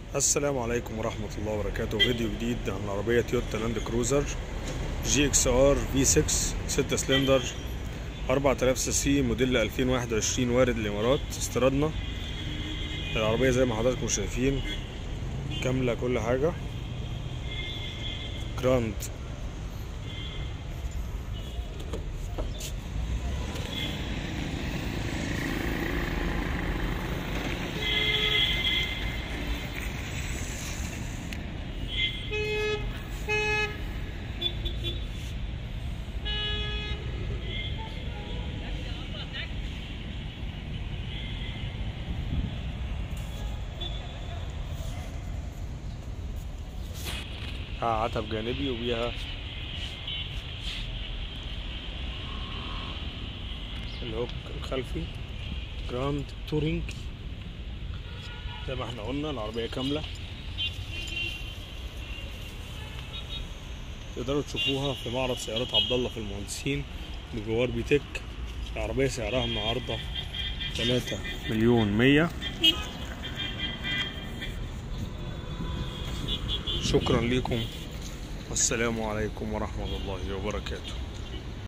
السلام عليكم ورحمة الله وبركاته فيديو جديد عن العربية تويوتا لاند كروزر جي اكس ار في 6 6 سلندر 4000 سي سي موديل 2021 وارد الامارات استيرادنا العربية زي ما حضراتكم شايفين كاملة كل حاجة جراند عتب جانبي وبيها الهوك الخلفي جراند تورينج زي ما احنا قلنا العربية كاملة تقدروا تشوفوها في معرض سيارات عبد الله في المهندسين بجوار بيتك العربية سعرها النهاردة تلاتة مليون مية شكرا لكم والسلام عليكم ورحمة الله وبركاته